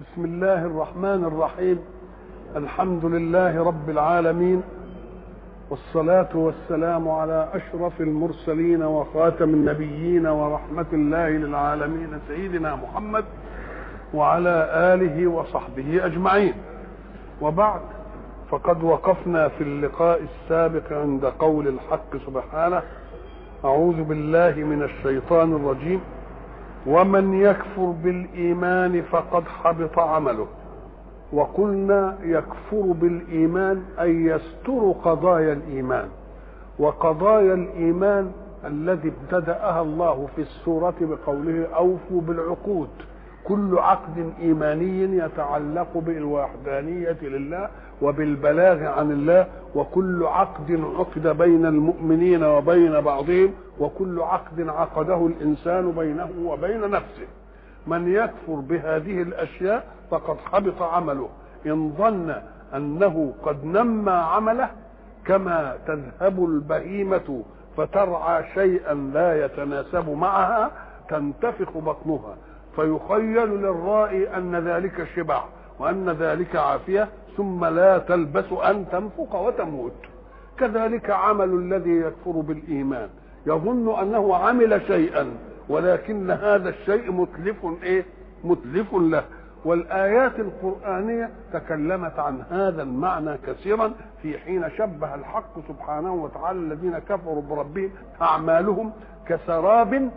بسم الله الرحمن الرحيم الحمد لله رب العالمين والصلاة والسلام على أشرف المرسلين وخاتم النبيين ورحمة الله للعالمين سيدنا محمد وعلى آله وصحبه أجمعين وبعد فقد وقفنا في اللقاء السابق عند قول الحق سبحانه أعوذ بالله من الشيطان الرجيم ومن يكفر بالإيمان فقد حبط عمله وقلنا يكفر بالإيمان أي يستر قضايا الإيمان وقضايا الإيمان الذي ابتدأها الله في السورة بقوله أوفوا بالعقود كل عقد إيماني يتعلق بالوحدانية لله وبالبلاغ عن الله وكل عقد عقد بين المؤمنين وبين بعضهم وكل عقد عقده الإنسان بينه وبين نفسه من يكفر بهذه الأشياء فقد حبط عمله إن ظن أنه قد نمى عمله كما تذهب البهيمة فترعى شيئا لا يتناسب معها تنتفخ بطنها فيخيل للرائي أن ذلك شبع وأن ذلك عافية ثم لا تلبس أن تنفق وتموت كذلك عمل الذي يكفر بالإيمان يظن أنه عمل شيئا ولكن هذا الشيء متلف إيه متلف له والآيات القرآنية تكلمت عن هذا المعنى كثيرا في حين شبه الحق سبحانه وتعالى الذين كفروا بربهم أعمالهم كسراب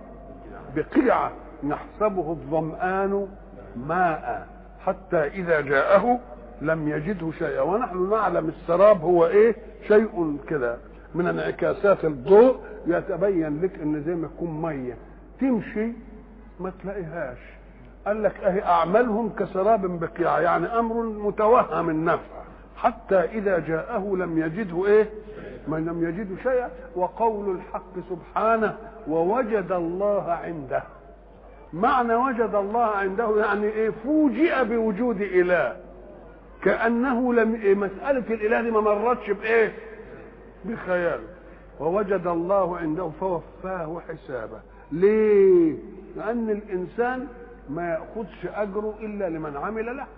بقيعة نحسبه الظمآن ماء حتى إذا جاءه لم يجده شيئا ونحن نعلم السراب هو إيه شيء كده من انعكاسات الضوء يتبين لك ان زي ما يكون ميه تمشي ما تلاقيهاش قال لك اهي اعمالهم كسراب بقيع يعني امر متوهم النفع حتى اذا جاءه لم يجده ايه ما لم يجده شيئا وقول الحق سبحانه ووجد الله عنده معنى وجد الله عنده يعني ايه فوجئ بوجود اله كانه لم إيه مساله الاله دي ما مرتش بايه بخياله ووجد الله عنده فوفاه حسابه ليه لان الانسان ما ياخذش اجره الا لمن عمل له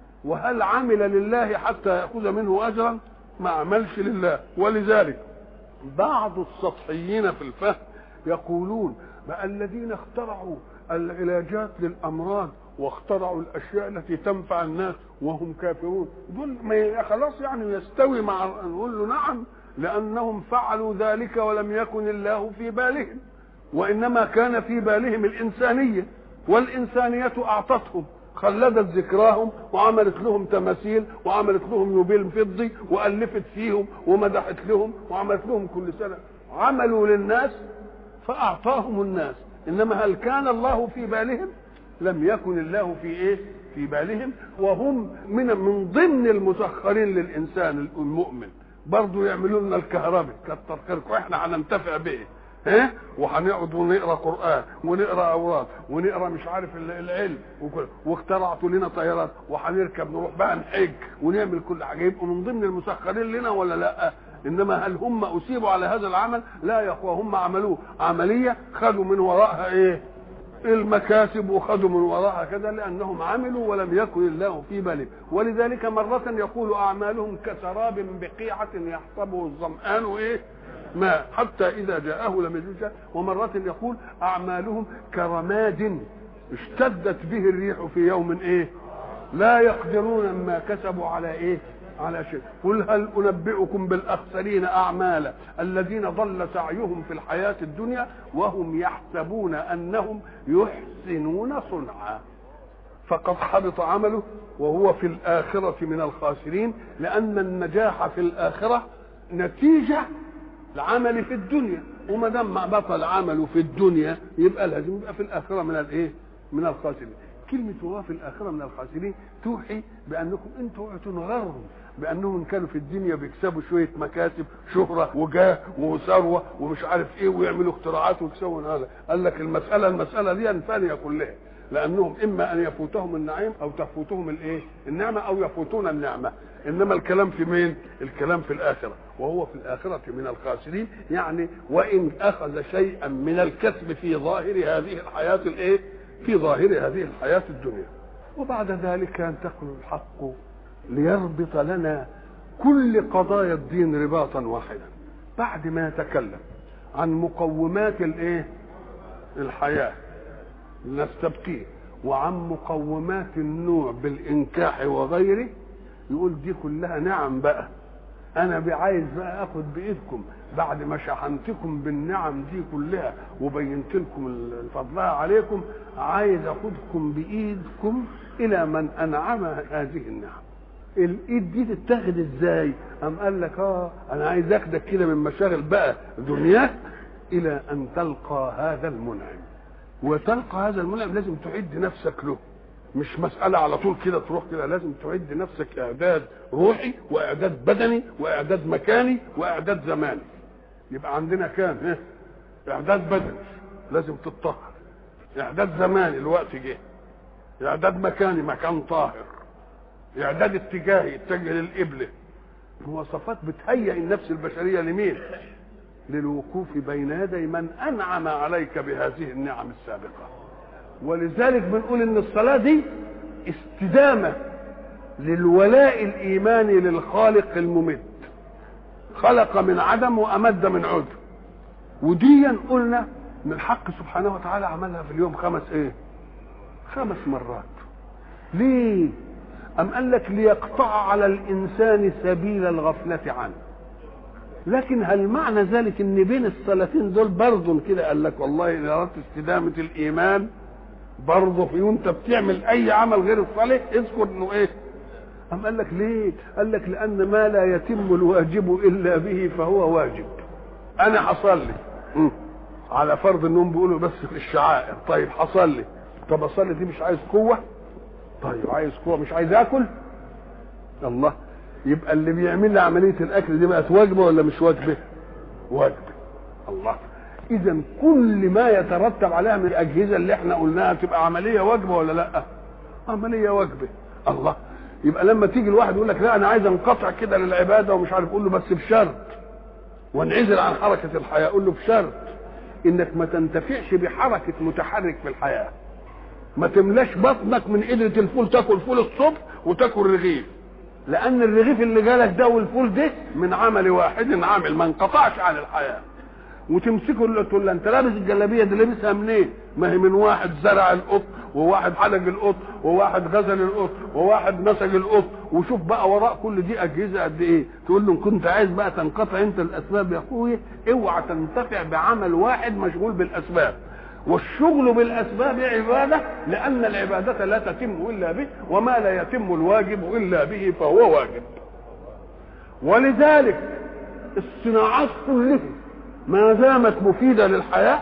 وهل عمل لله حتى ياخذ منه اجرا ما عملش لله ولذلك بعض السطحيين في الفهم يقولون بقى الذين اخترعوا العلاجات للامراض واخترعوا الاشياء التي تنفع الناس وهم كافرون دول ما خلاص يعني يستوي مع نقول له نعم لانهم فعلوا ذلك ولم يكن الله في بالهم وانما كان في بالهم الانسانيه والانسانيه اعطتهم خلدت ذكراهم وعملت لهم تماثيل وعملت لهم يوبيل فضي والفت فيهم ومدحت لهم وعملت لهم كل سنه عملوا للناس فاعطاهم الناس انما هل كان الله في بالهم لم يكن الله في ايه في بالهم وهم من من ضمن المسخرين للانسان المؤمن برضه يعملوا لنا الكهرباء كتر خيركم احنا هننتفع به ها وهنقعد ونقرا قران ونقرا اوراد ونقرا مش عارف العلم وكل واخترعتوا لنا طيارات وهنركب نروح بقى نحج ونعمل كل حاجه يبقوا من ضمن المسخرين لنا ولا لا انما هل هم اصيبوا على هذا العمل لا يا اخوه هم عملوه عمليه خدوا من وراءها ايه المكاسب وخدوا من وراءها كذا لانهم عملوا ولم يكن الله في بالهم ولذلك مره يقول اعمالهم كسراب بقيعه يحسبه الظمان ايه ماء حتى اذا جاءه لم يجد ومرة يقول اعمالهم كرماد اشتدت به الريح في يوم ايه لا يقدرون ما كسبوا على ايه على شيء قل هل انبئكم بالاخسرين اعمالا الذين ضل سعيهم في الحياه الدنيا وهم يحسبون انهم يحسنون صنعا فقد حبط عمله وهو في الاخره من الخاسرين لان النجاح في الاخره نتيجه العمل في الدنيا وما دام بطل عمله في الدنيا يبقى لازم يبقى في الاخره من الايه؟ من الخاسرين. كلمة وهو في الآخرة من الخاسرين توحي بأنكم أنتم تنغرهم بأنهم كانوا في الدنيا بيكسبوا شوية مكاسب شهرة وجاه وثروة ومش عارف إيه ويعملوا اختراعات ويكسبوا هذا قال لك المسألة المسألة دي فانية كلها لأنهم إما أن يفوتهم النعيم أو تفوتهم الإيه؟ النعمة أو يفوتون النعمة انما الكلام في مين الكلام في الاخره وهو في الاخره من الخاسرين يعني وان اخذ شيئا من الكسب في ظاهر هذه الحياه الايه في ظاهر هذه الحياه الدنيا وبعد ذلك ينتقل الحق ليربط لنا كل قضايا الدين رباطا واحدا بعد ما يتكلم عن مقومات الايه الحياه نستبقيه وعن مقومات النوع بالانكاح وغيره يقول دي كلها نعم بقى انا عايز بقى اخد بايدكم بعد ما شحنتكم بالنعم دي كلها وبينت لكم فضلها عليكم عايز اخدكم بايدكم الى من انعم هذه النعم الايد دي تتاخد ازاي ام قال لك اه انا عايز اخدك كده من مشاغل بقى دنياك الى ان تلقى هذا المنعم وتلقى هذا المنعم لازم تعد نفسك له مش مسألة على طول كده تروح كده لازم تعد نفسك إعداد روحي وإعداد بدني وإعداد مكاني وإعداد زماني يبقى عندنا كام إيه؟ إعداد بدني لازم تتطهر إعداد زماني الوقت جه إعداد مكاني مكان طاهر إعداد اتجاهي اتجه للقبلة مواصفات بتهيئ النفس البشرية لمين؟ للوقوف بين يدي من أنعم عليك بهذه النعم السابقة ولذلك بنقول ان الصلاه دي استدامه للولاء الايماني للخالق الممد خلق من عدم وامد من عدم وديا قلنا ان الحق سبحانه وتعالى عملها في اليوم خمس ايه خمس مرات ليه ام قال لك ليقطع على الانسان سبيل الغفله عنه لكن هل معنى ذلك ان بين الصلاتين دول برضه كده قال لك والله ان اردت استدامه الايمان برضه في وانت بتعمل اي عمل غير الصالح اذكر انه ايه أم قال لك ليه قال لك لان ما لا يتم الواجب الا به فهو واجب انا حصل لي على فرض انهم بيقولوا بس في الشعائر طيب حصل لي طب اصلي دي مش عايز قوه طيب عايز قوه مش عايز اكل الله يبقى اللي بيعمل لي عمليه الاكل دي بقت واجبه ولا مش واجبه واجبه الله اذا كل ما يترتب عليها من الاجهزه اللي احنا قلناها تبقى عمليه واجبه ولا لا عمليه واجبه الله يبقى لما تيجي الواحد يقول لك لا انا عايز انقطع كده للعباده ومش عارف اقول له بس بشرط وانعزل عن حركه الحياه اقول له بشرط انك ما تنتفعش بحركه متحرك في الحياه ما تملاش بطنك من قدره الفول تاكل فول الصبح وتاكل رغيف لان الرغيف اللي جالك ده والفول ده من عمل واحد عامل ما انقطعش عن الحياه وتمسكه تقول له انت لابس الجلابيه دي لابسها منين؟ ما هي من واحد زرع القط وواحد حلق القط وواحد غزل القط وواحد مسج القط وشوف بقى وراء كل دي اجهزه قد ايه؟ تقول له ان كنت عايز بقى تنقطع انت الاسباب يا اخويا اوعى تنتفع بعمل واحد مشغول بالاسباب والشغل بالاسباب عباده لان العباده لا تتم الا به وما لا يتم الواجب الا به فهو واجب ولذلك الصناعات كلها ما دامت مفيده للحياه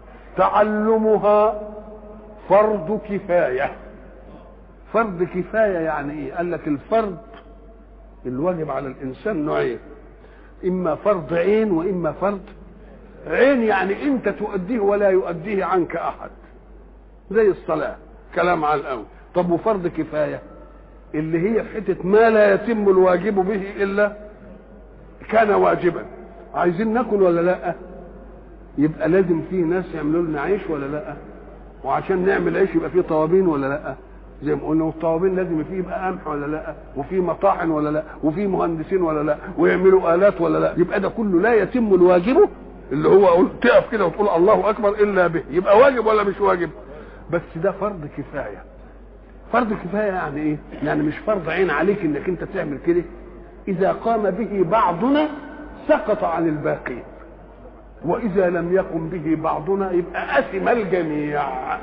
تعلمها فرض كفايه فرض كفايه يعني ايه قال لك الفرض الواجب على الانسان نوعين اما فرض عين واما فرض عين يعني انت تؤديه ولا يؤديه عنك احد زي الصلاه كلام على الاول طب وفرض كفايه اللي هي في حته ما لا يتم الواجب به الا كان واجبا عايزين ناكل ولا لا يبقى لازم في ناس يعملوا لنا عيش ولا لا وعشان نعمل عيش يبقى فيه طوابين ولا لا زي ما قلنا والطوابين لازم فيه يبقى قمح ولا لا وفي مطاحن ولا لا وفي مهندسين ولا لا ويعملوا الات ولا لا يبقى ده كله لا يتم الواجب اللي هو قول تقف كده وتقول الله اكبر الا به يبقى واجب ولا مش واجب بس ده فرض كفايه فرض كفايه يعني ايه يعني مش فرض عين عليك انك انت تعمل كده اذا قام به بعضنا سقط عن الباقين واذا لم يقم به بعضنا يبقى اثم الجميع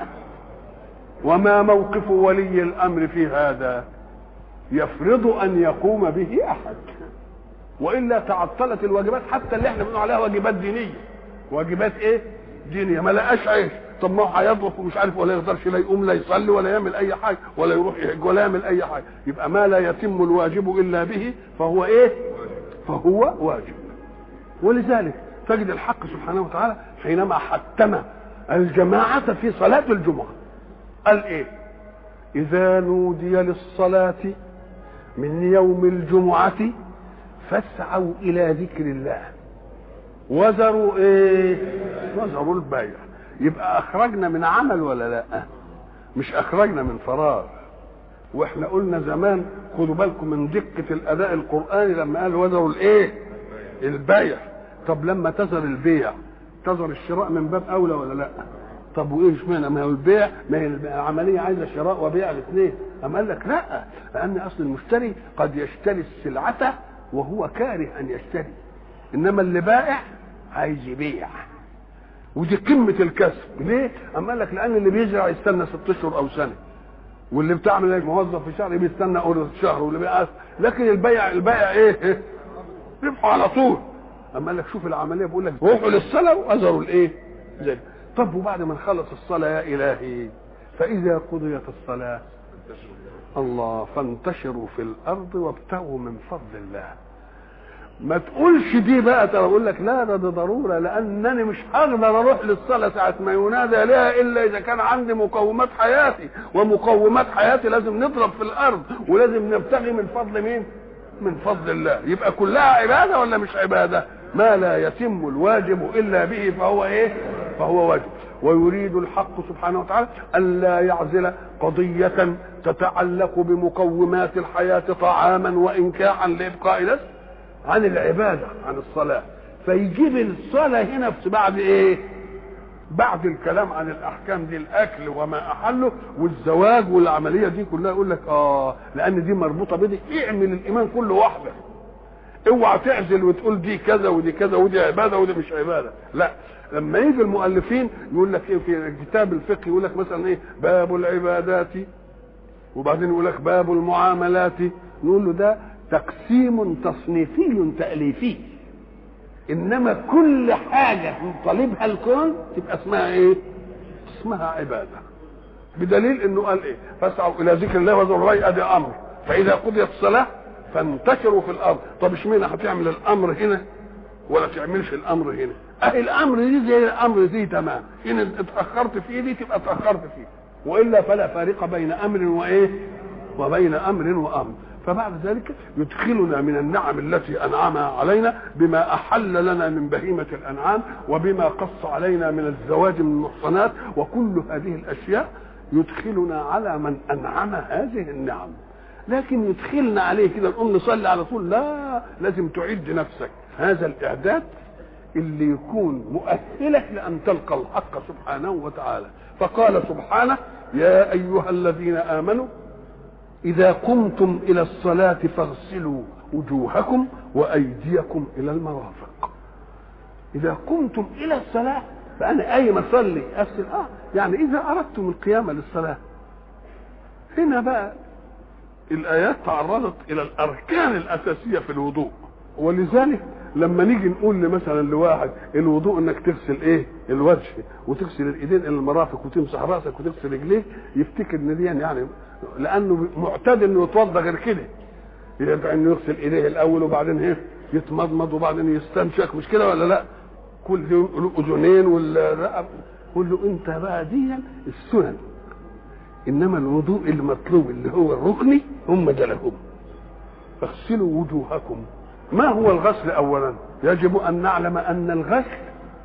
وما موقف ولي الامر في هذا يفرض ان يقوم به احد والا تعطلت الواجبات حتى اللي احنا بنقول عليها واجبات دينيه واجبات ايه دينيه ما لقاش عيش طب ما هو هيضرب ومش عارف ولا يقدرش لا يقوم لا يصلي ولا يعمل اي حاجه ولا يروح يحج ولا يعمل اي حاجه يبقى ما لا يتم الواجب الا به فهو ايه فهو واجب ولذلك تجد الحق سبحانه وتعالى حينما حتم الجماعة في صلاة الجمعة قال ايه إذا نودي للصلاة من يوم الجمعة فاسعوا إلى ذكر الله وذروا ايه وذروا البيع يبقى أخرجنا من عمل ولا لا مش أخرجنا من فراغ واحنا قلنا زمان خدوا بالكم من دقة الأداء القرآني لما قال وذروا الإيه؟ البيع طب لما تظهر البيع تظهر الشراء من باب أولى ولا لأ؟ طب وايه اشمعنى ما هو البيع ما هي العمليه عايزه شراء وبيع الاثنين اما قال لك لا لان اصل المشتري قد يشتري السلعه وهو كاره ان يشتري انما اللي بائع عايز يبيع ودي قمه الكسب ليه؟ اما قال لك لان اللي بيزرع يستنى ست اشهر او سنه واللي بتعمل موظف في شهر بيستنى اول شهر واللي بيقاس لكن البيع البيع ايه؟ ربحه على طول اما قال لك شوف العمليه بيقول لك روحوا للصلاه واذروا الايه؟ زي طب وبعد ما نخلص الصلاة يا إلهي فإذا قضيت الصلاة الله فانتشروا في الأرض وابتغوا من فضل الله ما تقولش دي بقى ترى اقول لك لا ده, ده ضروره لانني مش هقدر اروح للصلاه ساعه ما ينادى لها الا اذا كان عندي مقومات حياتي ومقومات حياتي لازم نضرب في الارض ولازم نبتغي من فضل مين؟ من فضل الله يبقى كلها عباده ولا مش عباده؟ ما لا يتم الواجب الا به فهو ايه؟ فهو واجب ويريد الحق سبحانه وتعالى ألا يعزل قضية تتعلق بمقومات الحياة طعاما وإنكاحا لإبقاء نفس عن العبادة عن الصلاة فيجيب الصلاة هنا في بعد إيه؟ بعد الكلام عن الأحكام دي الأكل وما أحله والزواج والعملية دي كلها يقول لك آه لأن دي مربوطة بدي اعمل الإيمان كله واحدة اوعى تعزل وتقول دي كذا ودي كذا ودي عباده ودي مش عباده لا لما يجي المؤلفين يقول لك ايه في كتاب الفقه يقول لك مثلا ايه باب العبادات وبعدين يقول لك باب المعاملات نقول له ده تقسيم تصنيفي تاليفي انما كل حاجه طالبها الكون تبقى اسمها ايه اسمها عباده بدليل انه قال ايه فاسعوا الى ذكر الله وذروا الري ادي امر فاذا قضيت الصلاه فانتشروا في الارض طب اشمعنى هتعمل الامر هنا ولا تعملش الامر هنا اهي الامر دي زي الامر دي تمام ان اتاخرت فيه دي تبقى اتاخرت فيه والا فلا فارق بين امر وايه وبين امر وامر فبعد ذلك يدخلنا من النعم التي انعمها علينا بما احل لنا من بهيمه الانعام وبما قص علينا من الزواج من المحصنات وكل هذه الاشياء يدخلنا على من انعم هذه النعم لكن يدخلنا عليه كده نقوم نصلي على طول لا لازم تعد نفسك هذا الاعداد اللي يكون مؤهلك لان تلقى الحق سبحانه وتعالى فقال سبحانه يا ايها الذين امنوا اذا قمتم الى الصلاه فاغسلوا وجوهكم وايديكم الى المرافق اذا قمتم الى الصلاه فانا اي ما اصلي اغسل اه يعني اذا اردتم القيام للصلاه هنا بقى الايات تعرضت الى الاركان الاساسيه في الوضوء ولذلك لما نيجي نقول مثلا لواحد الوضوء انك تغسل ايه الوجه وتغسل الايدين الى المرافق وتمسح راسك وتغسل رجليك يفتكر ان دي يعني لانه معتاد انه يتوضا غير كده يبقى انه يغسل ايديه الاول وبعدين ايه يتمضمض وبعدين يستنشق مش كده ولا لا كل له اذنين والرقب قول له انت بقى دي السنن انما الوضوء المطلوب اللي هو الركني هم ده لهم فاغسلوا وجوهكم ما هو الغسل اولا يجب ان نعلم ان الغسل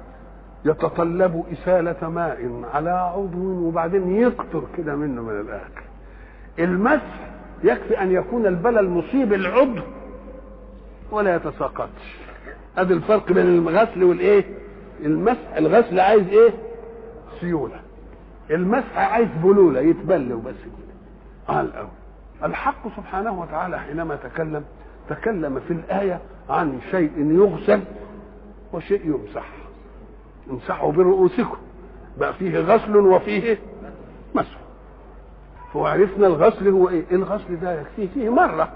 يتطلب إسالة ماء على عضو وبعدين يقطر كده منه من الآخر المسح يكفي أن يكون البلل مصيب العضو ولا يتساقطش هذا الفرق بين الغسل والإيه المسح الغسل عايز إيه سيولة المسح عايز بلولة يتبل وبس كده على الأول الحق سبحانه وتعالى حينما تكلم تكلم في الآية عن شيء يغسل وشيء يمسح امسحوا برؤوسكم بقى فيه غسل وفيه مسح وعرفنا الغسل هو ايه الغسل ده يكفيه فيه مرة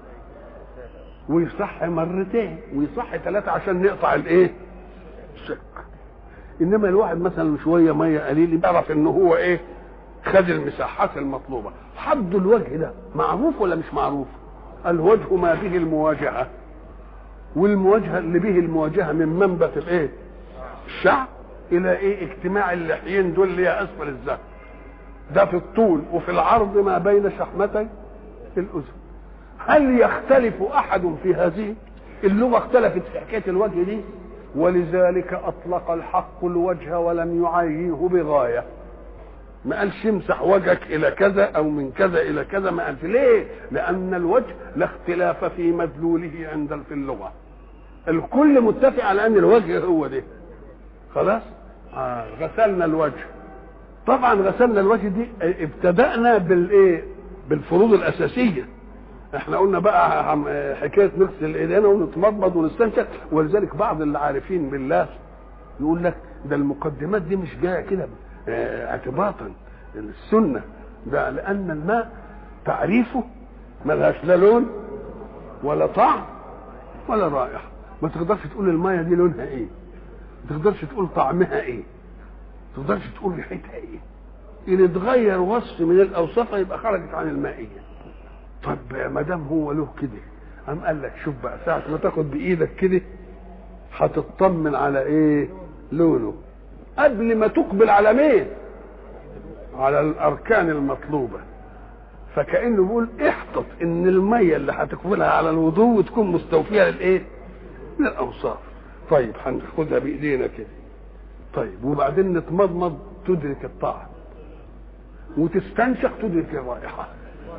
ويصح مرتين ويصح ثلاثة عشان نقطع الايه الشك انما الواحد مثلا شوية مية قليل يعرف ان هو ايه خد المساحات المطلوبة حد الوجه ده معروف ولا مش معروف الوجه ما به المواجهة والمواجهة اللي به المواجهة من منبت الايه الشعب الى ايه اجتماع اللحيين دول اللي هي اسفل الذهب ده في الطول وفي العرض ما بين شحمتي الاذن هل يختلف احد في هذه اللغه اختلفت في حكايه الوجه دي ولذلك اطلق الحق الوجه ولم يعيه بغايه ما قالش امسح وجهك الى كذا او من كذا الى كذا ما قالش ليه لان الوجه لا اختلاف في مدلوله عند في اللغه الكل متفق على ان الوجه هو ده خلاص آه غسلنا الوجه طبعا غسلنا الوجه دي ابتدأنا بالايه بالفروض الاساسيه احنا قلنا بقى حكايه نغسل ايدينا ونتمضمض ونستنشق ولذلك بعض العارفين بالله يقول لك ده المقدمات دي مش جايه كده اعتباطا السنه ده لان الماء تعريفه ملهاش لا لون ولا طعم ولا رائحه ما تقدرش تقول المايه دي لونها ايه ما تقدرش تقول طعمها ايه ما تقدرش تقول ريحتها ايه ان اتغير وصف من الاوصاف يبقى خرجت عن المائيه طب ما دام هو له كده قام قال لك شوف بقى ساعه ما تاخد بايدك كده هتطمن على ايه لونه قبل ما تقبل على مين على الاركان المطلوبه فكانه بيقول احتط ان الميه اللي هتقبلها على الوضوء تكون مستوفيه للايه من الاوصاف طيب هناخدها بايدينا كده طيب وبعدين نتمضمض تدرك الطعم وتستنشق تدرك الرائحه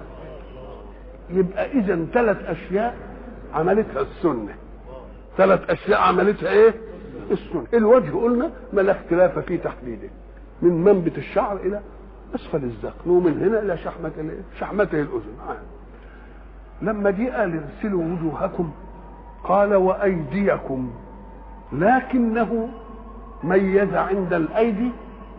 يبقى اذا ثلاث اشياء عملتها السنه ثلاث اشياء عملتها ايه السنه الوجه قلنا ما لا اختلاف في تحديده من منبت الشعر الى اسفل الذقن ومن هنا الى شحمه شحمته الاذن عام. لما جه قال ارسلوا وجوهكم قال وايديكم لكنه ميز عند الايدي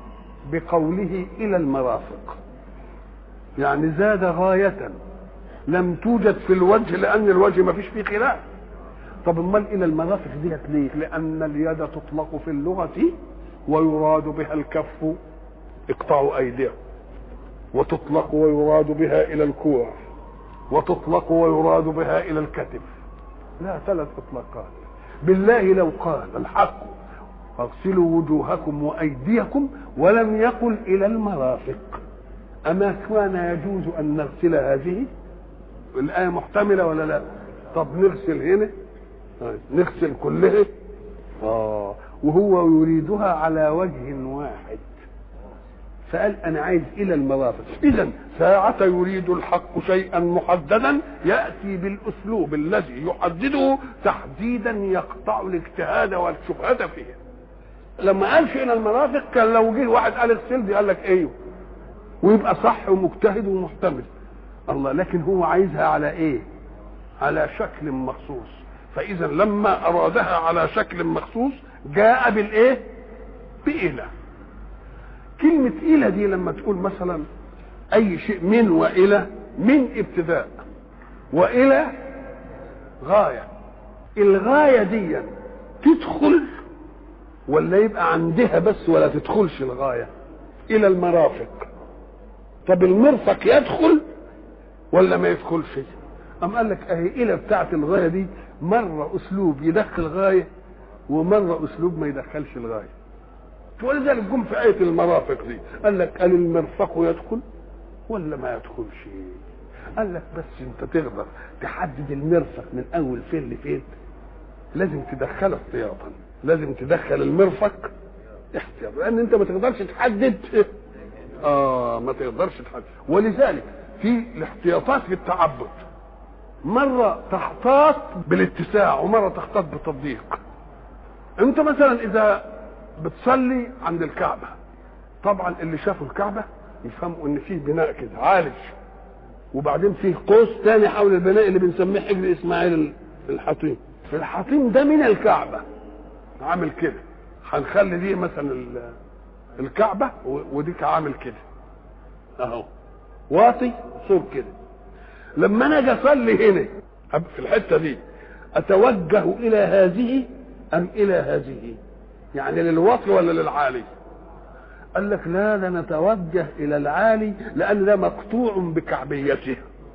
بقوله الى المرافق يعني زاد غايه لم توجد في الوجه لان الوجه ما فيش فيه خلاف طب امال الى المرافق ديت ليه لان اليد تطلق في اللغه ويراد بها الكف اقطعوا ايديهم وتطلق ويراد بها الى الكوع وتطلق ويراد بها الى الكتف لا ثلاث اطلاقات بالله لو قال الحق اغسلوا وجوهكم وايديكم ولم يقل الى المرافق اما كان يجوز ان نغسل هذه الايه محتمله ولا لا طب نغسل هنا نغسل كلها اه وهو يريدها على وجه واحد فقال انا عايز الى المرافق اذا ساعة يريد الحق شيئا محددا ياتي بالاسلوب الذي يحدده تحديدا يقطع الاجتهاد والشبهة فيه لما قالش الى المرافق كان لو جه واحد قال اغسل دي قال لك ايوه ويبقى صح ومجتهد ومحتمل الله لكن هو عايزها على ايه على شكل مخصوص فاذا لما ارادها على شكل مخصوص جاء بالايه بإله كلمة إلى دي لما تقول مثلا أي شيء من وإلى من ابتداء وإلى غاية الغاية دي تدخل ولا يبقى عندها بس ولا تدخلش الغاية إلى المرافق طب المرفق يدخل ولا ما يدخلش أم قال لك أهي إلى بتاعت الغاية دي مرة أسلوب يدخل غاية ومرة أسلوب ما يدخلش الغاية ولذلك جم في آية المرافق دي قال لك قال المرفق يدخل ولا ما يدخلش قال لك بس انت تقدر تحدد المرفق من اول فين لفين لازم تدخله احتياطا لازم تدخل المرفق احتياطا لان انت ما تقدرش تحدد اه ما تقدرش تحدد ولذلك في الاحتياطات في التعبد مرة تحتاط بالاتساع ومرة تحتاط بالتضييق انت مثلا اذا بتصلي عند الكعبة طبعا اللي شافوا الكعبة يفهموا ان فيه بناء كده عالج وبعدين فيه قوس تاني حول البناء اللي بنسميه حجر اسماعيل الحطيم في الحطيم ده من الكعبة عامل كده هنخلي دي مثلا الكعبة وديك عامل كده اهو واطي صور كده لما انا اجي اصلي هنا في الحته دي اتوجه الى هذه ام الى هذه يعني للوطي ولا للعالي قال لك لا ده نتوجه الى العالي لان ده مقطوع بكعبيته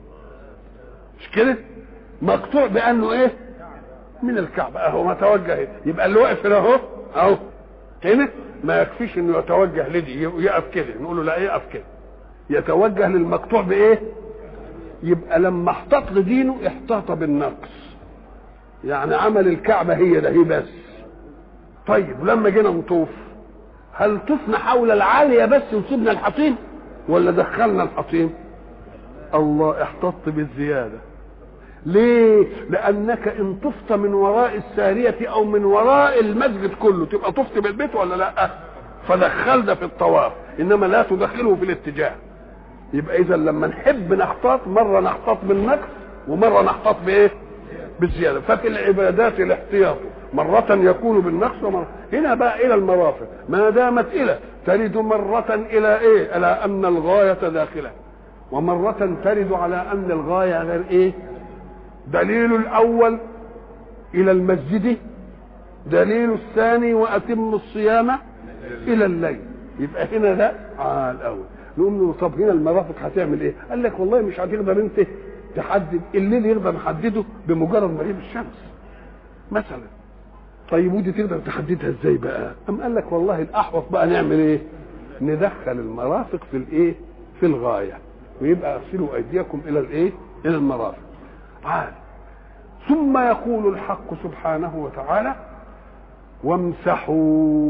مش كده مقطوع بانه ايه من الكعبه اهو ما توجه يبقى اللي واقف هنا اهو اهو هنا ما يكفيش انه يتوجه لدي يقف كده نقول له لا يقف كده يتوجه للمقطوع بايه يبقى لما احتاط لدينه احتاط بالنقص يعني عمل الكعبه هي ده هي بس طيب ولما جينا نطوف هل طفنا حول العالية بس وسيبنا الحطيم ولا دخلنا الحطيم الله احتطت بالزيادة ليه لانك ان طفت من وراء السارية او من وراء المسجد كله تبقى طفت بالبيت ولا لا فدخلنا في الطواف انما لا تدخله في الاتجاه يبقى اذا لما نحب نحتاط مره نحتاط بالنقص ومره نحتاط بايه بالزياده ففي العبادات الاحتياط مرة يكون بالنقص ومرة هنا بقى إلى المرافق ما دامت إلى ترد مرة إلى إيه؟ إلى أن الغاية داخلة ومرة ترد على أن الغاية غير إيه؟ دليل الأول إلى المسجد دليل الثاني وأتم الصيام إلى الليل يبقى هنا ده آه الأول نقول له طب هنا المرافق هتعمل إيه؟ قال لك والله مش هتقدر أنت تحدد الليل يقدر نحدده بمجرد مغيب الشمس مثلا طيب ودي تقدر تحددها ازاي بقى؟ أم قال لك والله الأحوط بقى نعمل إيه؟ ندخل المرافق في الإيه؟ في الغاية ويبقى اغسلوا أيديكم إلى الإيه؟ إلى المرافق. عال ثم يقول الحق سبحانه وتعالى وامسحوا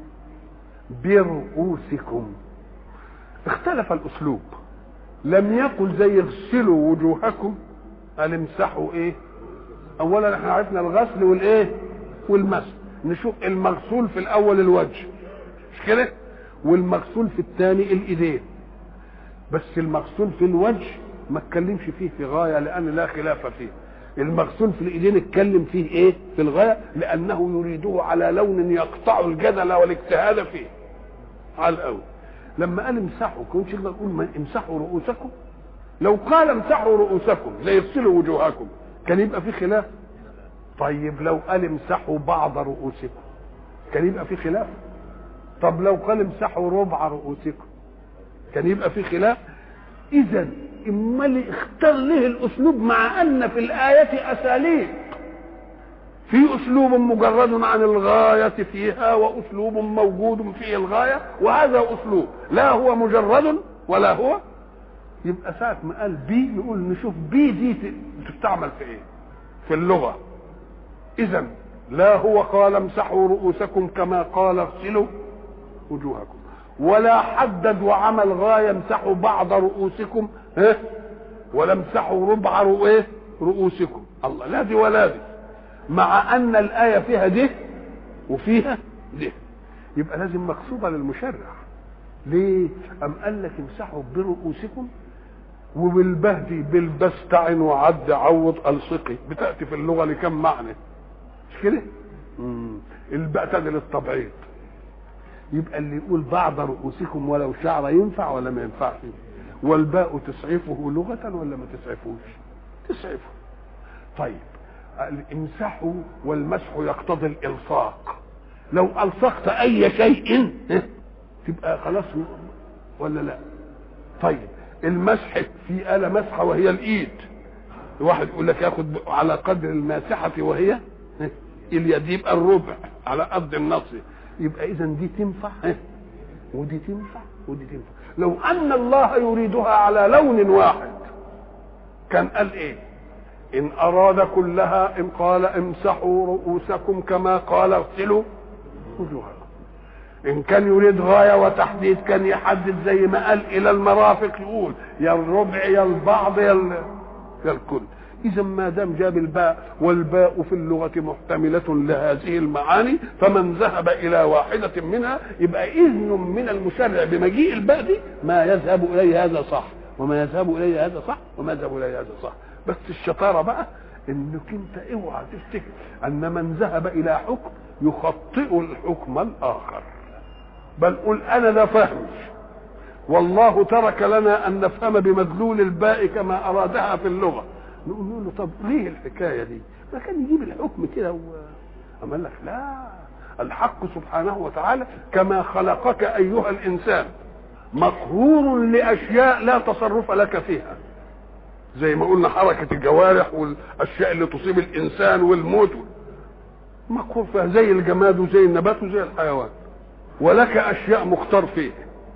برؤوسكم اختلف الاسلوب لم يقل زي اغسلوا وجوهكم قال امسحوا ايه اولا احنا عرفنا الغسل والايه والمسح نشوف المغسول في الاول الوجه مش كده والمغسول في الثاني الايدين بس المغسول في الوجه ما اتكلمش فيه في غايه لان لا خلاف فيه المغسول في الايدين اتكلم فيه ايه في الغايه لانه يريده على لون يقطع الجدل والاجتهاد فيه على الاول لما قال امسحوا كنت يقدر يقول امسحوا رؤوسكم لو قال امسحوا رؤوسكم لا يغسلوا وجوهكم كان يبقى في خلاف طيب لو قال امسحوا بعض رؤوسكم كان يبقى في خلاف طب لو قال امسحوا ربع رؤوسكم كان يبقى في خلاف اذا امال اختار ليه الاسلوب مع ان في الايه اساليب في اسلوب مجرد عن الغايه فيها واسلوب موجود فيه الغايه وهذا اسلوب لا هو مجرد ولا هو يبقى ساعة ما قال بي نقول نشوف بي دي تستعمل في ايه في اللغة اذا لا هو قال امسحوا رؤوسكم كما قال اغسلوا وجوهكم ولا حدد وعمل غاية امسحوا بعض رؤوسكم ها ولا امسحوا ربع ايه رؤوسكم الله لا دي ولا دي مع ان الايه فيها ده وفيها ده يبقى لازم مقصوده للمشرع ليه ام قال لك امسحوا برؤوسكم وبالبهدي بالبستع وعد عوض الصقي بتاتي في اللغه لكم معنى مش كده الباء تجي للتبعيض يبقى اللي يقول بعض رؤوسكم ولو شعر ينفع ولا ما ينفعش والباء تسعفه لغة ولا ما تسعفوش تسعفه طيب امسحوا والمسح يقتضي الالصاق لو الصقت اي شيء تبقى خلاص ولا لا طيب المسح في آلة مسحة وهي الإيد واحد يقول لك ياخد على قدر الماسحة وهي اليد يبقى الربع على قد النص يبقى إذا دي تنفع ودي تنفع ودي تنفع لو أن الله يريدها على لون واحد كان قال إيه إن أراد كلها إن قال امسحوا رؤوسكم كما قال اغسلوا وجوهكم إن كان يريد غاية وتحديد كان يحدد زي ما قال إلى المرافق يقول يا الربع يا البعض يا, يا الكل إذا ما دام جاب الباء والباء في اللغة محتملة لهذه المعاني فمن ذهب إلى واحدة منها يبقى إذن من المشرع بمجيء الباء دي ما يذهب إليه هذا صح وما يذهب إليه هذا صح وما يذهب إليه هذا صح بس الشطارة بقى انك انت اوعى تفتكر ان من ذهب الى حكم يخطئ الحكم الاخر بل قل انا لا فهم والله ترك لنا ان نفهم بمدلول الباء كما ارادها في اللغه نقول له طب ليه الحكايه دي ما كان يجيب الحكم كده و... أما لك لا الحق سبحانه وتعالى كما خلقك ايها الانسان مقهور لاشياء لا تصرف لك فيها زي ما قلنا حركة الجوارح والأشياء اللي تصيب الإنسان والموت مقهور فيها زي الجماد وزي النبات وزي الحيوان ولك أشياء مختار فيه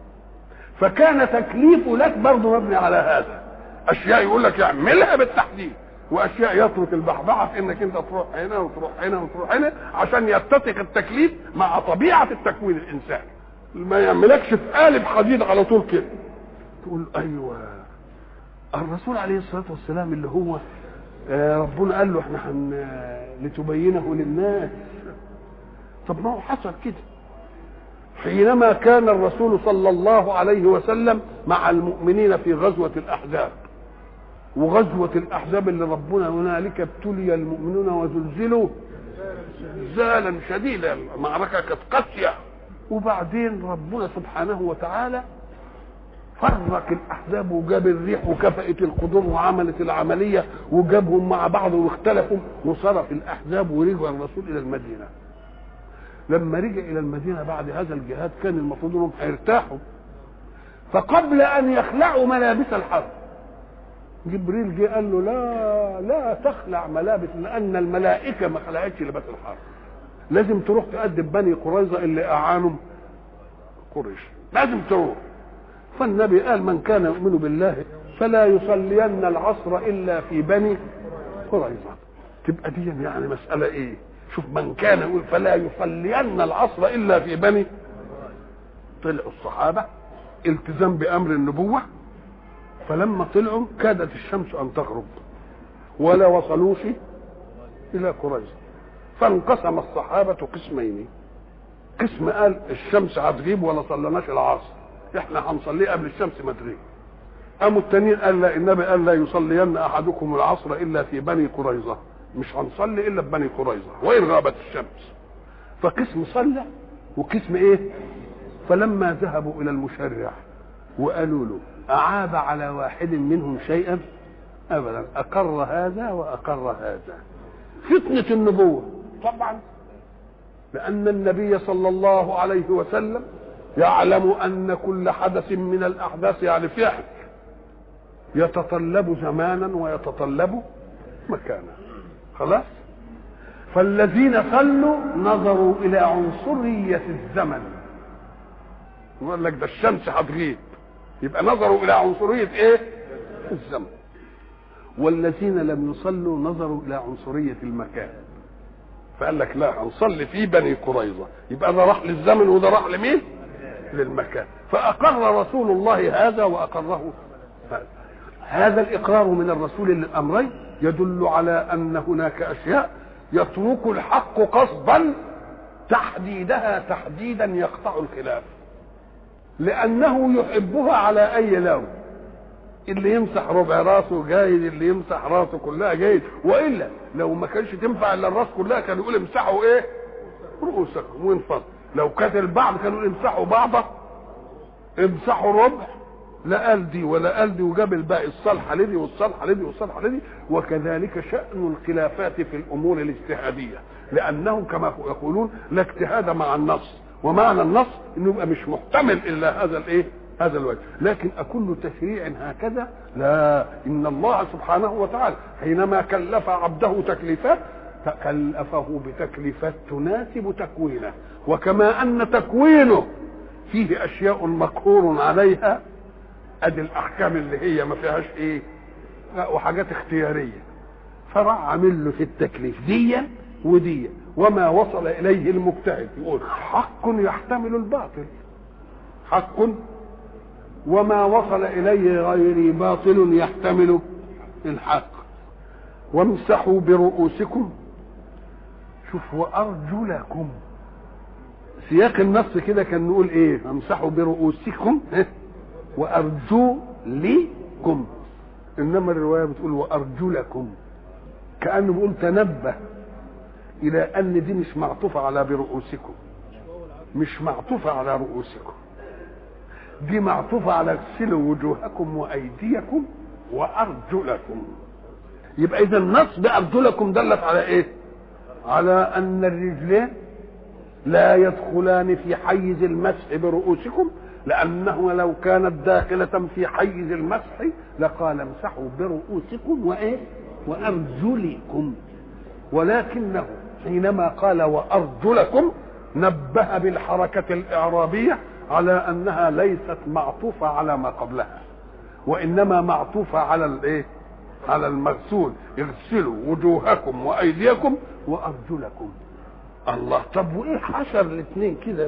فكان تكليفه لك برضه مبني على هذا أشياء يقول لك اعملها بالتحديد واشياء يترك البحبحه في انك انت تروح هنا وتروح هنا وتروح هنا عشان يتفق التكليف مع طبيعه التكوين الانساني ما يعملكش في قالب حديد على طول كده تقول ايوه الرسول عليه الصلاه والسلام اللي هو آه، ربنا قال له احنا حن لتبينه للناس طب ما هو حصل كده حينما كان الرسول صلى الله عليه وسلم مع المؤمنين في غزوة الأحزاب وغزوة الأحزاب اللي ربنا هنالك ابتلي المؤمنون وزلزلوا زلزالا شديدا المعركة كانت قاسية وبعدين ربنا سبحانه وتعالى فرق الاحزاب وجاب الريح وكفأت القدور وعملت العمليه وجابهم مع بعض واختلفوا وصرف الاحزاب ورجع الرسول الى المدينه. لما رجع الى المدينه بعد هذا الجهاد كان المفروض انهم هيرتاحوا. فقبل ان يخلعوا ملابس الحرب جبريل جه قال له لا لا تخلع ملابس لان الملائكه ما خلعتش لباس الحرب. لازم تروح تقدم بني قريظه اللي اعانوا قريش. لازم تروح. فالنبي قال من كان يؤمن بالله فلا يصلين العصر الا في بني قريظه تبقى دي يعني مساله ايه شوف من كان يقول فلا يصلين العصر الا في بني طلعوا الصحابه التزام بامر النبوه فلما طلعوا كادت الشمس ان تغرب ولا وصلوش الى قريظه فانقسم الصحابه قسمين قسم قال الشمس هتغيب ولا صلناش العصر احنا هنصليه قبل الشمس ما تغيب قاموا التانيين قال لا النبي قال لا يصلين احدكم العصر الا في بني قريظه مش هنصلي الا في بني قريظه وان غابت الشمس فقسم صلى وقسم ايه فلما ذهبوا الى المشرع وقالوا له اعاب على واحد منهم شيئا ابدا اقر هذا واقر هذا فتنه النبوه طبعا لان النبي صلى الله عليه وسلم يعلم ان كل حدث من الاحداث يعني فعل يتطلب زمانا ويتطلب مكانا خلاص فالذين صلوا نظروا الى عنصريه الزمن يقول لك ده الشمس هتغيب يبقى نظروا الى عنصريه ايه الزمن والذين لم يصلوا نظروا الى عنصريه المكان فقال لك لا هنصلي في بني قريظه يبقى ده راح للزمن وده راح لمين للمكان فأقر رسول الله هذا وأقره هذا هذا الإقرار من الرسول للأمرين يدل على أن هناك أشياء يترك الحق قصدا تحديدها تحديدا يقطع الخلاف لأنه يحبها على أي لون اللي يمسح ربع راسه جيد اللي يمسح راسه كلها جيد والا لو ما كانش تنفع الا الراس كلها كان يقول امسحوا ايه رؤوسكم وانفضوا لو كانت البعض كانوا امسحوا بعضه امسحوا ربع لا قال دي ولا قال دي وجاب الباقي الصالحه لدي والصالحه لدي والصالحه لدي وكذلك شأن الخلافات في الامور الاجتهاديه لانهم كما يقولون لا اجتهاد مع النص ومعنى النص انه يبقى مش محتمل الا هذا الايه هذا الوجه لكن أكل تشريع هكذا لا إن الله سبحانه وتعالى حينما كلف عبده تكليفات كلفه بتكليفات تناسب تكوينه وكما ان تكوينه فيه اشياء مقهور عليها ادي الاحكام اللي هي ما فيهاش ايه وحاجات اختياريه فراح عامل له في التكليف ديا وديا وما وصل اليه المجتهد يقول حق يحتمل الباطل حق وما وصل اليه غيري باطل يحتمل الحق وامسحوا برؤوسكم شوف وارجلكم سياق النص كده كان نقول ايه امسحوا برؤوسكم وارجلكم انما الروايه بتقول وارجلكم كانه بيقول تنبه الى ان دي مش معطوفه على برؤوسكم مش معطوفه على رؤوسكم دي معطوفه على اغسلوا وجوهكم وايديكم وارجلكم يبقى اذا النص بارجلكم دلت على ايه على ان الرجلين لا يدخلان في حيز المسح برؤوسكم لانه لو كانت داخله في حيز المسح لقال امسحوا برؤوسكم وايه وارجلكم ولكنه حينما قال وارجلكم نبه بالحركه الاعرابيه على انها ليست معطوفه على ما قبلها وانما معطوفه على الايه على المغسول اغسلوا وجوهكم وايديكم وارجلكم الله طب وايه حشر الاثنين كده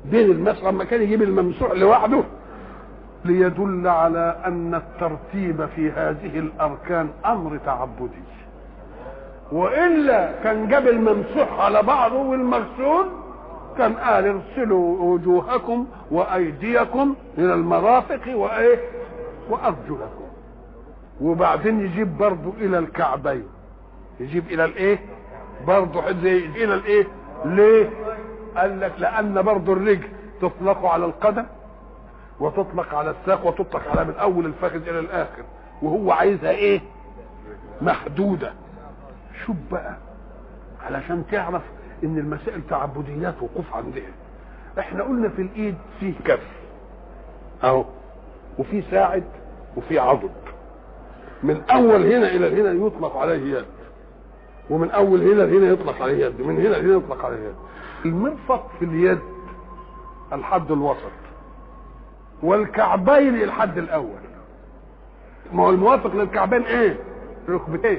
بين المسح لما كان يجيب الممسوح لوحده ليدل على ان الترتيب في هذه الاركان امر تعبدي والا كان جاب الممسوح على بعضه والمغسول كان قال ارسلوا وجوهكم وايديكم الى المرافق وايه وارجلكم وبعدين يجيب برضه الى الكعبين يجيب الى الايه برضه زي الى الايه ليه قال لك لان برضه الرجل تطلق على القدم وتطلق على الساق وتطلق على من اول الفخذ الى الاخر وهو عايزها ايه محدوده شوف بقى علشان تعرف ان المسائل تعبديات وقوف عندها احنا قلنا في الايد فيه كف اهو وفي ساعد وفي عضد من اول هنا الى هنا يطلق عليه يد ومن اول هنا لهنا يطلق عليه يد من هنا لهنا يطلق عليه يد المرفق في اليد الحد الوسط والكعبين الحد الاول ما هو الموافق للكعبين ايه ركبتين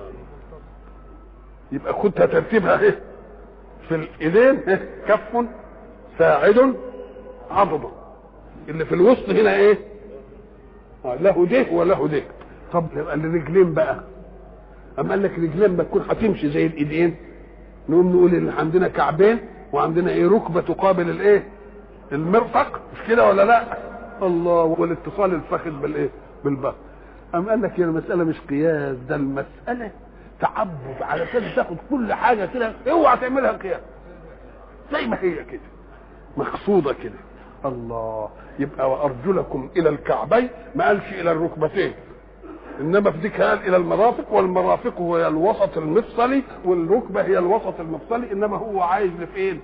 يبقى خدها ترتيبها ايه في الايدين إيه؟ كف ساعد عضد اللي في الوسط هنا ايه آه له ده وله ده طب يبقى الرجلين بقى اما قال لك رجلين بتكون هتمشي زي الايدين نقوم نقول ان عندنا كعبين وعندنا ايه ركبه تقابل الايه المرفق مش كده ولا لا الله والاتصال الفخذ بالايه بالبطن أم قال لك يا المسألة مش قياس ده المسألة تعبد علشان تاخد كل حاجة كده اوعى تعملها قياس زي ما هي كده مقصودة كده الله يبقى وأرجلكم إلى الكعبين ما قالش إلى الركبتين إنما في ديك قال إلى المرافق والمرافق هي الوسط المفصلي والركبة هي الوسط المفصلي إنما هو عايز لفين؟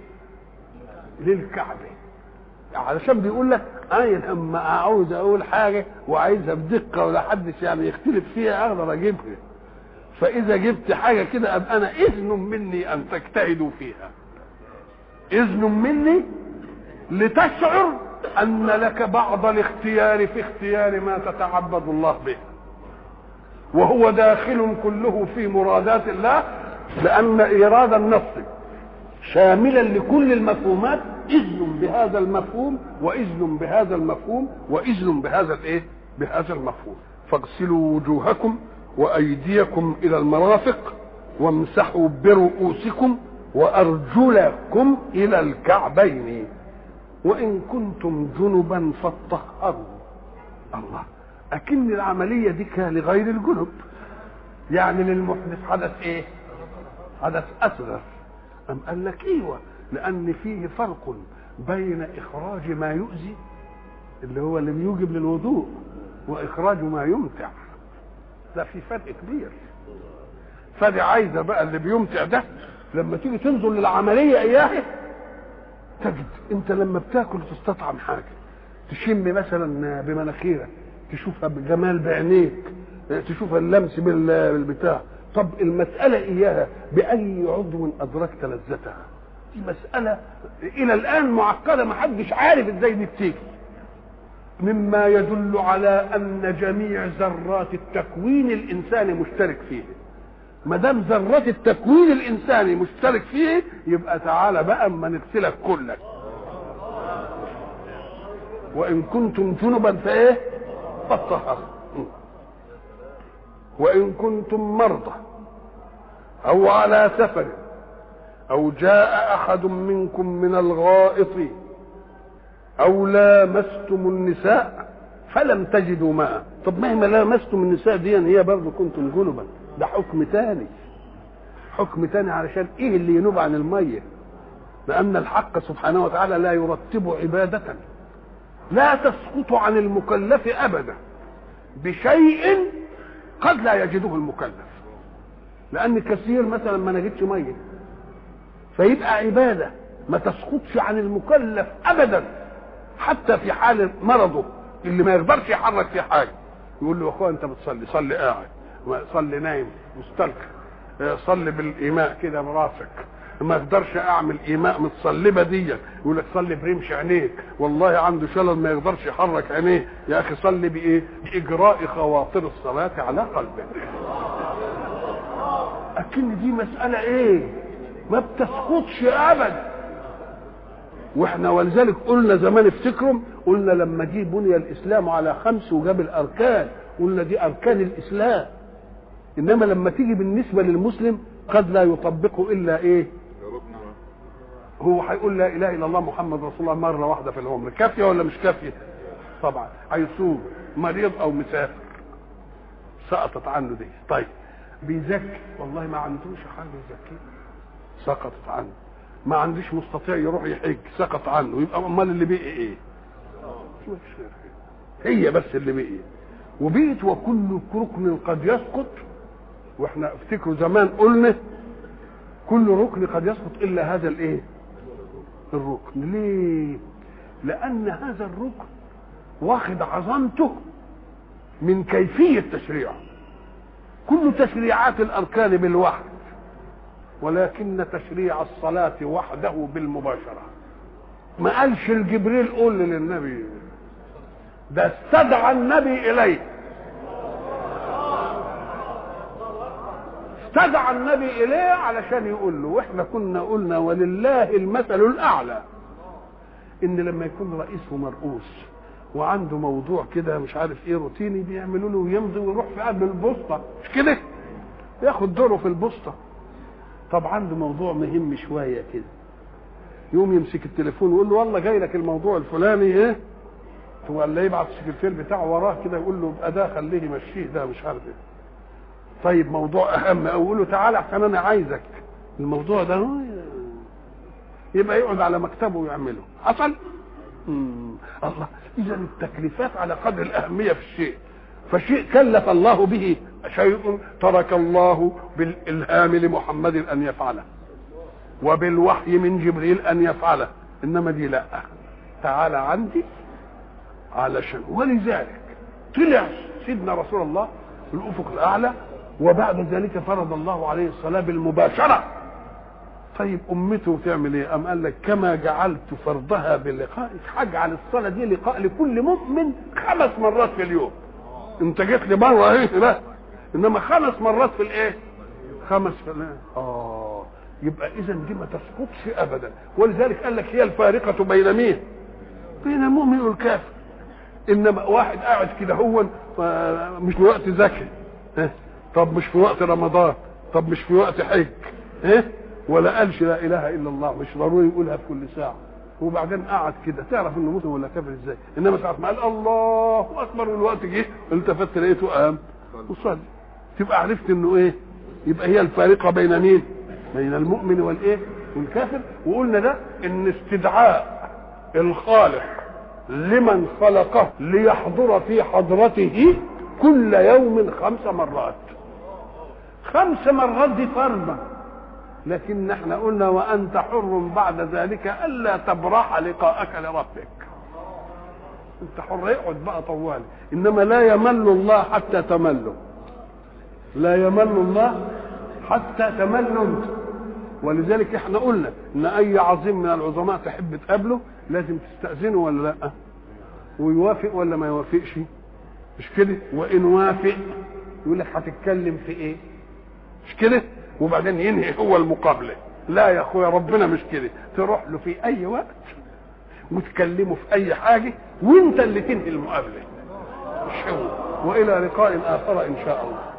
للكعبين علشان بيقول لك انا لما عاوز اقول حاجه وعايزها بدقه ولا حدش يعني يختلف فيها اقدر اجيبها فاذا جبت حاجه كده ابقى انا اذن مني ان تجتهدوا فيها اذن مني لتشعر ان لك بعض الاختيار في اختيار ما تتعبد الله به وهو داخل كله في مرادات الله لان ايراد النص شاملا لكل المفهومات اذن بهذا المفهوم واذن بهذا المفهوم واذن بهذا الايه بهذا المفهوم فاغسلوا وجوهكم وايديكم الى المرافق وامسحوا برؤوسكم وارجلكم الى الكعبين وان كنتم جنبا فاطهروا الله اكن العمليه دي كان لغير الجنب يعني للمحدث حدث ايه حدث اصغر أم قال لك ايوه لان فيه فرق بين اخراج ما يؤذي اللي هو اللي بيوجب للوضوء واخراج ما يمتع ده في فرق كبير فدي عايزه بقى اللي بيمتع ده لما تيجي تنظر للعمليه اياها تجد انت لما بتاكل تستطعم حاجه تشم مثلا بمناخيرك تشوفها بجمال بعينيك تشوفها اللمس بالبتاع طب المسألة إياها بأي عضو أدركت لذتها دي مسألة إلى الآن معقدة ما حدش عارف إزاي دي بتيجي مما يدل على أن جميع ذرات التكوين الإنساني مشترك فيه ما دام ذرات التكوين الإنساني مشترك فيه يبقى تعالى بقى أما نغسلك كلك وإن كنتم جنبا فإيه؟ فاطهروا وإن كنتم مرضى أو على سفر أو جاء أحد منكم من الغائط أو لامستم النساء فلم تجدوا ماء طب مهما لامستم النساء دي هي برضه كنتم جنبا ده حكم تاني حكم تاني علشان ايه اللي ينوب عن الميه لان الحق سبحانه وتعالى لا يرتب عباده لا تسقط عن المكلف ابدا بشيء قد لا يجده المكلف لان كثير مثلا ما نجدش ميه فيبقى عباده ما تسقطش عن المكلف ابدا حتى في حال مرضه اللي ما يقدرش يحرك في حاجه يقول له يا اخويا انت بتصلي صلي قاعد صلي نايم مستلقي صلي بالايماء كده براسك ما اقدرش اعمل ايماء متصلبه دي يقول لك صلي برمش عينيك والله عنده شلل ما يقدرش يحرك عينيه يا اخي صلي بايه باجراء خواطر الصلاه على قلبك اكن دي مساله ايه ما بتسقطش ابدا واحنا ولذلك قلنا زمان افتكروا قلنا لما جه بني الاسلام على خمس وجاب الاركان قلنا دي اركان الاسلام انما لما تيجي بالنسبه للمسلم قد لا يطبقه الا ايه هو هيقول لا اله الا الله محمد رسول الله مره واحده في العمر كافيه ولا مش كافيه طبعا هيصوم مريض او مسافر سقطت عنه دي طيب بيزكي والله ما عندوش حاجه يزكيه سقطت عنه ما عنديش مستطيع يروح يحج سقط عنه يبقى امال اللي بقي ايه هي بس اللي بقي وبقيت وكل ركن قد يسقط واحنا افتكروا زمان قلنا كل ركن قد يسقط الا هذا الايه الركن ليه لان هذا الركن واخد عظمته من كيفيه تشريعه كل تشريعات الاركان بالوحد ولكن تشريع الصلاة وحده بالمباشرة ما قالش الجبريل قول للنبي ده استدعى النبي إليه استدعى النبي إليه علشان يقول له واحنا كنا قلنا ولله المثل الأعلى إن لما يكون رئيس ومرؤوس وعنده موضوع كده مش عارف ايه روتيني بيعملوا له ويمضي ويروح في قلب البوسطه مش كده ياخد دوره في البوسطه طب عنده موضوع مهم شويه كده يقوم يمسك التليفون ويقول له والله جاي لك الموضوع الفلاني ايه ولا يبعت السكرتير بتاعه وراه كده يقول له ابقى ده خليه يمشيه ده مش عارف ايه طيب موضوع اهم او يقول له تعالى عشان انا عايزك الموضوع ده يبقى يقعد على مكتبه ويعمله حصل مم. الله اذا التكليفات على قدر الاهميه في الشيء فشيء كلف الله به شيء ترك الله بالالهام لمحمد ان يفعله وبالوحي من جبريل ان يفعله انما دي لا تعالى عندي علشان ولذلك طلع سيدنا رسول الله في الافق الاعلى وبعد ذلك فرض الله عليه الصلاه بالمباشره طيب امته تعمل ايه؟ ام قال لك كما جعلت فرضها بلقائك هجعل الصلاه دي لقاء لكل مؤمن خمس مرات في اليوم. انت جيت لي مره ايه لا انما خمس مرات في الايه؟ خمس في الايه؟ اه يبقى اذا دي ما تسقطش ابدا ولذلك قال لك هي الفارقه بين مين؟ بين المؤمن والكافر. انما واحد قاعد كده هو مش في وقت زكاه طب مش في وقت رمضان طب مش في وقت حج ايه ولا قالش لا اله الا الله مش ضروري يقولها في كل ساعه وبعدين قعد كده تعرف انه مسلم ولا كافر ازاي انما ساعه ما قال الله اكبر والوقت جه التفت لقيته قام وصلي تبقى عرفت انه ايه يبقى هي الفارقه بين مين بين المؤمن والايه والكافر وقلنا ده ان استدعاء الخالق لمن خلقه ليحضر في حضرته كل يوم خمس مرات خمس مرات دي فرضا لكن احنا قلنا وانت حر بعد ذلك الا تبرح لقاءك لربك انت حر اقعد بقى طوالي انما لا يمل الله حتى تمله لا يمل الله حتى تمل انت ولذلك احنا قلنا ان اي عظيم من العظماء تحب تقابله لازم تستاذنه ولا لا ويوافق ولا ما يوافقش مش كده وان وافق يقول لك هتتكلم في ايه مش كده وبعدين ينهي هو المقابله لا يا اخويا ربنا مش كده تروح له في اي وقت وتكلمه في اي حاجه وانت اللي تنهي المقابله مش هو والى لقاء اخر ان شاء الله